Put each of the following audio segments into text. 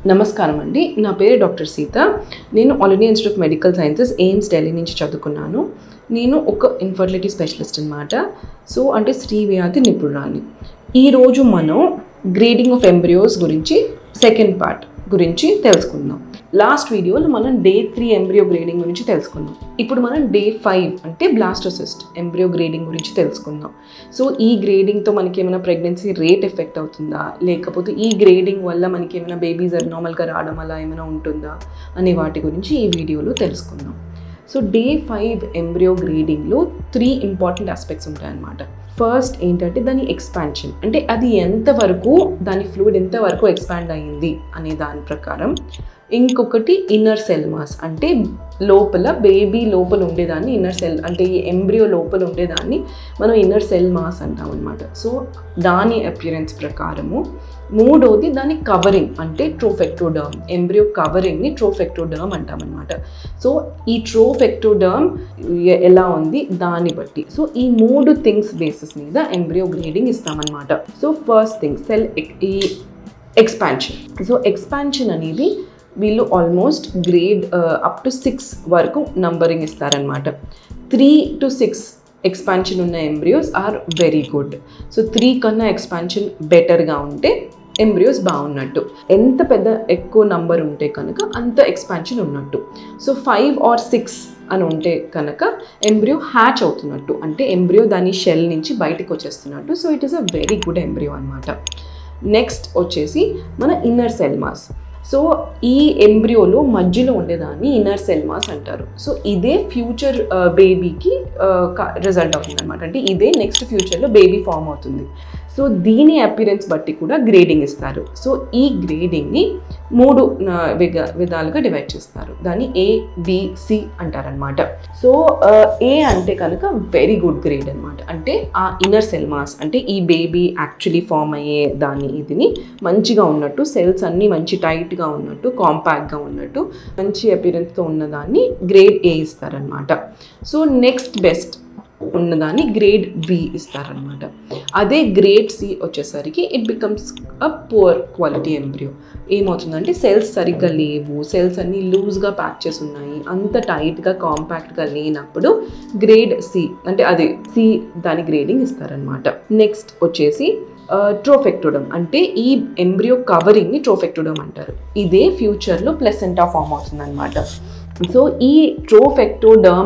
నమస్కారం అండి నా పేరు డాక్టర్ సీత నేను all India institute of medical sciences AIIMS Delhi నుంచి చదువుకున్నాను నేను ఒక ఇన్ఫర్టిలిటీ స్పెషలిస్ట్ అనమాట సో అంటే స్త్రీ వ్యాధి నిపుణురాలి ఈరోజు మనం గ్రేడింగ్ ఆఫ్ ఎంబ్రియోస్ గురించి సెకండ్ పార్ట్ గురించి తెలుసుకుందాం లాస్ట్ వీడియోలో మనం డే త్రీ ఎంబ్రియో గ్రేడింగ్ గురించి తెలుసుకున్నాం ఇప్పుడు మనం డే ఫైవ్ అంటే బ్లాస్టోసిస్ట్ ఎంబ్రియో గ్రేడింగ్ గురించి తెలుసుకుందాం సో ఈ గ్రేడింగ్తో మనకి ఏమైనా ప్రెగ్నెన్సీ రేట్ ఎఫెక్ట్ అవుతుందా లేకపోతే ఈ గ్రేడింగ్ వల్ల మనకి ఏమైనా బేబీస్ నార్మల్గా రావడం అలా ఏమైనా ఉంటుందా అనే వాటి గురించి ఈ వీడియోలో తెలుసుకుందాం సో డే ఫైవ్ ఎంబ్రియో గ్రేడింగ్లో త్రీ ఇంపార్టెంట్ ఆస్పెక్ట్స్ ఉంటాయన్నమాట ఫస్ట్ ఏంటంటే దాని ఎక్స్పాన్షన్ అంటే అది ఎంతవరకు దాని ఫ్లూయిడ్ ఎంతవరకు ఎక్స్పాండ్ అయ్యింది అనే దాని ప్రకారం ఇంకొకటి ఇన్నర్ సెల్ మాస్ అంటే లోపల బేబీ లోపల ఉండేదాన్ని ఇన్నర్ సెల్ అంటే ఈ ఎంబ్రియో లోపల ఉండేదాన్ని మనం ఇన్నర్ సెల్ మాస్ అంటాం అనమాట సో దాని అపియరెన్స్ ప్రకారము మూడోది దాని కవరింగ్ అంటే ట్రోఫెక్టోడర్మ్ ఎంబ్రియో కవరింగ్ని ట్రోఫెక్టోడర్మ్ అంటాం అనమాట సో ఈ ట్రోఫెక్టోడర్మ్ ఎలా ఉంది దాన్ని బట్టి సో ఈ మూడు థింగ్స్ బేసిస్ మీద ఎంబ్రియో గ్రేడింగ్ ఇస్తామన్నమాట సో ఫస్ట్ థింగ్ సెల్ ఈ ఎక్స్పాన్షన్ సో ఎక్స్పాన్షన్ అనేది వీళ్ళు almost grade up to six వరకు నంబరింగ్ ఇస్తారనమాట త్రీ టు సిక్స్ ఎక్స్పాన్షన్ ఉన్న embryos are very good so three కన్నా ఎక్స్పాన్షన్ బెటర్గా ఉంటే ఎంబ్రియోస్ బాగున్నట్టు ఎంత పెద్ద ఎక్కువ నంబర్ ఉంటే కనుక అంత ఎక్స్పాన్షన్ ఉన్నట్టు సో ఫైవ్ ఆర్ సిక్స్ అని ఉంటే కనుక ఎంబ్రియో హ్యాచ్ అవుతున్నట్టు అంటే ఎంబ్రియో దాని షెల్ నుంచి బయటకు వచ్చేస్తున్నట్టు so it is a very good embryo అనమాట నెక్స్ట్ వచ్చేసి మన ఇన్నర్ సెల్ మాస్ సో ఈ ఎంబ్రియోలో మధ్యలో ఉండేదాన్ని ఇన్నర్ సెల్ మాస్ అంటారు సో ఇదే ఫ్యూచర్ బేబీకి రిజల్ట్ అవుతుంది అనమాట అంటే ఇదే నెక్స్ట్ ఫ్యూచర్లో బేబీ ఫామ్ అవుతుంది సో దీని అపిరెన్స్ బట్టి కూడా గ్రేడింగ్ ఇస్తారు సో ఈ గ్రేడింగ్ని మూడు విధ విధాలుగా డివైడ్ చేస్తారు దాన్ని ఏ బిసి అంటారనమాట సో ఏ అంటే కనుక వెరీ గుడ్ గ్రేడ్ అనమాట అంటే ఆ ఇన్నర్ సెల్ మాస్ అంటే ఈ బేబీ యాక్చువల్లీ ఫామ్ అయ్యే దాన్ని ఇదిని మంచిగా ఉన్నట్టు సెల్స్ అన్నీ మంచి టైట్గా ఉన్నట్టు కాంపాక్ట్గా ఉన్నట్టు మంచి అపిరెన్స్తో ఉన్నదాన్ని గ్రేడ్ ఏ ఇస్తారనమాట సో నెక్స్ట్ బెస్ట్ ఉన్నదాన్ని గ్రేడ్ బి ఇస్తారనమాట అదే గ్రేడ్ సి వచ్చేసరికి it becomes a poor quality embryo ఏమవుతుందంటే సెల్స్ సరిగ్గా లేవు సెల్స్ అన్నీ లూజ్గా ప్యాక్ చేసి ఉన్నాయి అంత టైట్గా కాంపాక్ట్గా లేనప్పుడు గ్రేడ్ సి అంటే అదే సి దాని గ్రేడింగ్ ఇస్తారనమాట నెక్స్ట్ వచ్చేసి ట్రోఫెక్టోడమ్ అంటే ఈ ఎంబ్రియో కవరింగ్ని ట్రోఫెక్టోడమ్ అంటారు ఇదే ఫ్యూచర్లో ప్లెసెంటా ఫామ్ అవుతుంది అనమాట సో ఈ ట్రోఫెక్టోడర్మ్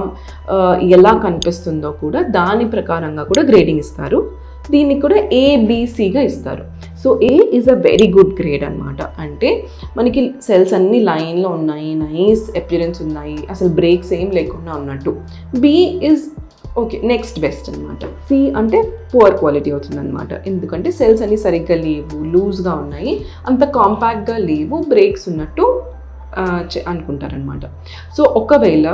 ఎలా కనిపిస్తుందో కూడా దాని ప్రకారంగా కూడా గ్రేడింగ్ ఇస్తారు దీన్ని కూడా ఏబిసిగా ఇస్తారు so A is a very good grade అనమాట అంటే మనకి సెల్స్ అన్ని లైన్లో ఉన్నాయి నైస్ అపిరెన్స్ ఉన్నాయి అసలు బ్రేక్స్ ఏం లేకుండా ఉన్నట్టు B is okay next best అనమాట సి అంటే పువర్ క్వాలిటీ అవుతుంది అనమాట ఎందుకంటే సెల్స్ అన్ని సరిగ్గా లేవు లూజ్గా ఉన్నాయి అంత కాంపాక్ట్గా లేవు బ్రేక్స్ ఉన్నట్టు అనుకుంటారనమాట సో ఒకవేళ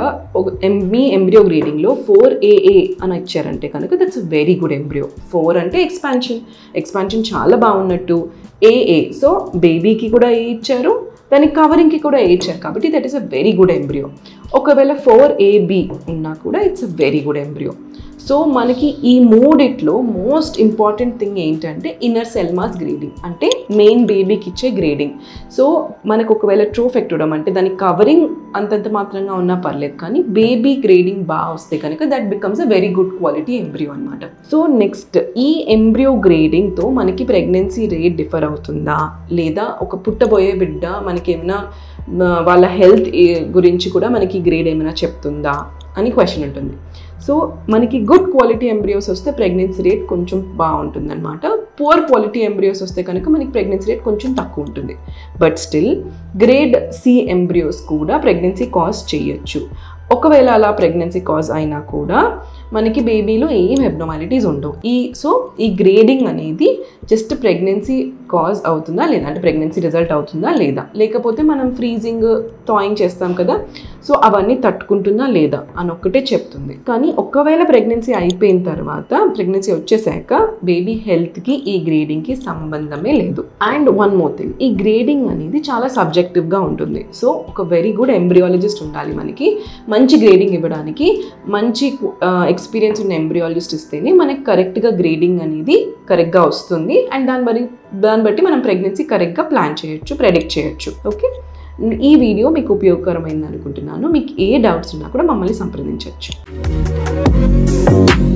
మీ ఎంబ్రియో గ్రేడింగ్లో ఫోర్ ఏఏ అని ఇచ్చారంటే కనుక that's a very good embryo four అంటే ఎక్స్పాన్షన్ ఎక్స్పాన్షన్ చాలా బాగున్నట్టు ఏఏ సో బేబీకి కూడా ఏ ఇచ్చారు దాని కవరింగ్కి కూడా ఏ ఇచ్చారు కాబట్టి that is a very good embryo ఒకవేళ ఫోర్ ఏబి ఉన్నా కూడా it's a very good embryo so మనకి ఈ మూడిట్లో మోస్ట్ ఇంపార్టెంట్ థింగ్ ఏంటంటే ఇన్నర్ సెల్మాస్ గ్రేడింగ్ అంటే మెయిన్ బేబీకి ఇచ్చే గ్రేడింగ్ సో మనకు ఒకవేళ ట్రోఫెక్టోడమ్ అంటే దాని కవరింగ్ అంతంత మాత్రంగా ఉన్నా పర్లేదు కానీ బేబీ గ్రేడింగ్ బాగా వస్తే కనుక that becomes a very good quality embryo అనమాట సో నెక్స్ట్ ఈ ఎంబ్రియో గ్రేడింగ్తో మనకి ప్రెగ్నెన్సీ రేట్ డిఫర్ అవుతుందా లేదా ఒక పుట్టబోయే బిడ్డ మనకి ఏమైనా వాళ్ళ హెల్త్ గురించి కూడా మనకి గ్రేడ్ ఏమైనా చెప్తుందా అని క్వశ్చన్ ఉంటుంది సో మనకి గుడ్ క్వాలిటీ ఎంబ్రియోస్ వస్తే ప్రెగ్నెన్సీ రేట్ కొంచెం బాగుంటుంది అనమాట పువర్ క్వాలిటీ ఎంబ్రియోస్ వస్తే కనుక మనకి ప్రెగ్నెన్సీ రేట్ కొంచెం తక్కువ ఉంటుంది but still grade C embryos కూడా ప్రెగ్నెన్సీ కాజ్ చేయొచ్చు ఒకవేళ అలా ప్రెగ్నెన్సీ కాజ్ అయినా కూడా మనకి బేబీలో ఏం అబ్నామాలిటీస్ ఉండవు ఈ సో ఈ గ్రేడింగ్ అనేది జస్ట్ ప్రెగ్నెన్సీ కాజ్ అవుతుందా లేదా అంటే ప్రెగ్నెన్సీ రిజల్ట్ అవుతుందా లేదా లేకపోతే మనం ఫ్రీజింగ్ టాయింగ్ చేస్తాం కదా సో అవన్నీ తట్టుకుంటుందా లేదా అని ఒక్కటే చెప్తుంది కానీ ఒకవేళ ప్రెగ్నెన్సీ అయిపోయిన తర్వాత ప్రెగ్నెన్సీ వచ్చేసాక బేబీ హెల్త్కి ఈ గ్రేడింగ్కి సంబంధమే లేదు అండ్ వన్ మోర్ థింగ్ ఈ గ్రేడింగ్ అనేది చాలా సబ్జెక్టివ్గా ఉంటుంది సో ఒక వెరీ గుడ్ ఎంబ్రియాలజిస్ట్ ఉండాలి మనకి మంచి గ్రేడింగ్ ఇవ్వడానికి మంచి ఎక్స్పీరియన్స్ ఉన్న ఎంబ్రియాలజిస్ట్ ఇస్తేనే మనకి కరెక్ట్గా గ్రేడింగ్ అనేది కరెక్ట్గా వస్తుంది అండ్ దాన్ని బట్టి దాన్ని బట్టి మనం ప్రెగ్నెన్సీ కరెక్ట్గా ప్లాన్ చేయొచ్చు ప్రెడిక్ట్ చేయొచ్చు ఓకే ఈ వీడియో మీకు ఉపయోగకరమైంది అనుకుంటున్నాను మీకు ఏ డౌట్స్ ఉన్నా కూడా మమ్మల్ని సంప్రదించవచ్చు